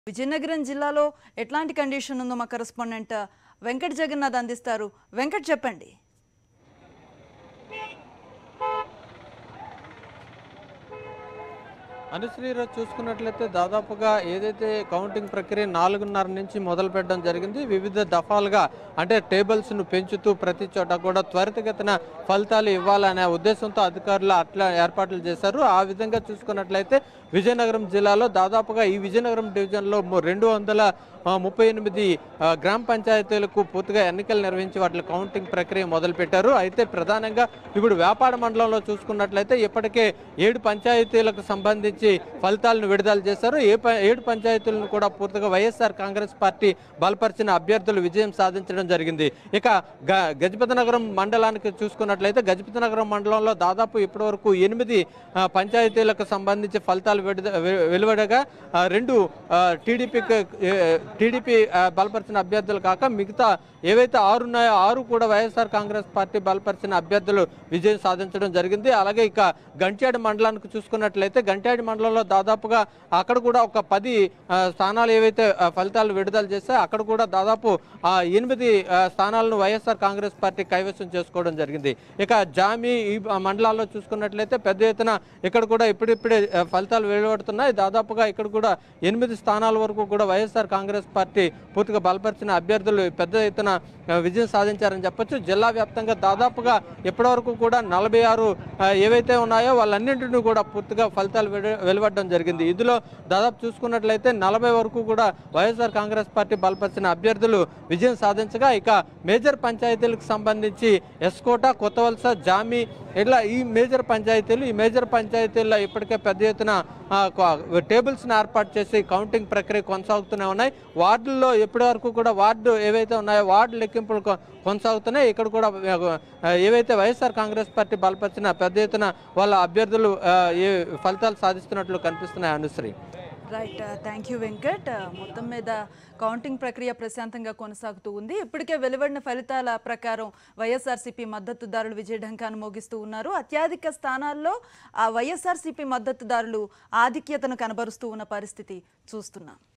విజయనగరం జిల్లాలో ఎట్లాంటి కండిషన్ ఉందో మా కరెస్పాండెంట్ వెంకట్ జగన్నాథ్ అందిస్తారు వెంకట్ చెప్పండి అనుశ్రీరావు చూసుకున్నట్లయితే దాదాపుగా ఏదైతే కౌంటింగ్ ప్రక్రియ నాలుగున్నర నుంచి మొదలు పెట్టడం జరిగింది వివిధ దఫాలుగా అంటే టేబుల్స్ ను పెంచుతూ ప్రతి చోట కూడా త్వరితగతిన ఫలితాలు ఇవ్వాలనే ఉద్దేశంతో అధికారులు అట్లా ఏర్పాట్లు చేశారు ఆ విధంగా చూసుకున్నట్లయితే విజయనగరం జిల్లాలో దాదాపుగా ఈ విజయనగరం డివిజన్లో ము- రెండు వందల ఆ, ముప్పై ఎనిమిది ఆ, గ్రామ పంచాయతీలకు పూర్తిగా ఎన్నికలు నిర్వహించి వాటి కౌంటింగ్ ప్రక్రియ మొదలుపెట్టారు అయితే ప్రధానంగా ఇప్పుడు వ్యాపార మండలంలో చూసుకున్నట్లయితే ఇప్పటికే ఏడు పంచాయతీలకు సంబంధించి ఫలితాలను విడుదల చేశారు ఏ ప- ఏడు పంచాయతీలను కూడా పూర్తిగా వైఎస్ఆర్ కాంగ్రెస్ పార్టీ బలపరిచిన అభ్యర్థులు విజయం సాధించడం జరిగింది ఇక గ గజపతి నగరం మండలానికి చూసుకున్నట్లయితే గజపతి నగరం మండలంలో దాదాపు ఇప్పటి వరకు ఎనిమిది ఆ, పంచాయతీలకు సంబంధించి ఫలితాలు విడుద- వె- వెలువడగా ఆ, రెండు టీడీపీకి టీడీపీ బలపరిచిన అభ్యర్థులు కాక మిగతా ఏవైతే ఆరు ఉన్నాయో ఆరు కూడా వైఎస్ఆర్ కాంగ్రెస్ పార్టీ బలపరిచిన అభ్యర్థులు విజయం సాధించడం జరిగింది అలాగే ఇక గంట్యాడి మండలానికి చూసుకున్నట్లయితే గంట్యాడి మండలంలో దాదాపుగా అక్కడ కూడా ఒక పది ఆ, స్థానాలు ఏవైతే ఆ, ఫలితాలు విడుదల చేస్తే అక్కడ కూడా దాదాపు ఆ, ఎనిమిది ఆ, స్థానాలను వైఎస్ఆర్ కాంగ్రెస్ పార్టీ కైవసం చేసుకోవడం జరిగింది ఇక జామి ఈ మండలాల్లో చూసుకున్నట్లయితే పెద్ద ఎత్తున ఇక్కడ కూడా ఇప్పుడిప్పుడే ఆ, ఫలితాలు వెలువడుతున్నాయి దాదాపుగా ఇక్కడ కూడా ఎనిమిది స్థానాల వరకు కూడా వైఎస్ఆర్ కాంగ్రెస్ పార్టీ పూర్తిగా బలపరిచిన అభ్యర్థులు పెద్ద ఎత్తున ఆ, విజయం సాధించారని చెప్పొచ్చు జిల్లా వ్యాప్తంగా దాదాపుగా ఇప్పటివరకు కూడా నలభై ఆరు ఆ, ఏవైతే ఉన్నాయో వాళ్ళన్నింటినీ కూడా పూర్తిగా ఫలితాలు వెలు- వెలువడడం జరిగింది ఇందులో దాదాపు చూసుకున్నట్లయితే నలభై వరకు కూడా వైఎస్ఆర్ కాంగ్రెస్ పార్టీ బలపరిచిన అభ్యర్థులు విజయం సాధించగా ఇక మేజర్ పంచాయతీలకు సంబంధించి ఎస్కోట కొత్తవలస జామి ఇట్లా ఈ మేజర్ పంచాయతీలు ఈ మేజర్ పంచాయతీల్లో ఇప్పటికే పెద్ద ఎత్తున ఆ, కొ- టేబుల్స్ని ఏర్పాటు చేసి కౌంటింగ్ ప్రక్రియ కొనసాగుతూనే ఉన్నాయి వార్డుల్లో ఇప్పటి వరకు కూడా వార్డు ఏవైతే ఉన్నాయో వార్డు లెక్కింపులు కొ- కొనసాగుతున్నాయి ఇక్కడ కూడా ఆ, ఏవైతే వైఎస్ఆర్ కాంగ్రెస్ పార్టీ బలపరిచిన పెద్ద ఎత్తున వాళ్ళ అభ్యర్థులు ఆ, ఏ ఫలితాలు సాధిస్తున్నట్లు కనిపిస్తున్నాయి Anushree right thank you Venkat మొత్తం మీద కౌంటింగ్ ప్రక్రియ ప్రశాంతంగా కొనసాగుతూ ఉంది ఇప్పటికే వెలువడిన ఫలితాల ప్రకారం వైఎస్ఆర్సీపీ మద్దతుదారులు విజయఢంకాను మోగిస్తూ ఉన్నారు అత్యధిక స్థానాల్లో ఆ వైఎస్ఆర్సీపీ మద్దతుదారులు ఆధిక్యతను కనబరుస్తూ ఉన్న పరిస్థితి చూస్తున్నాం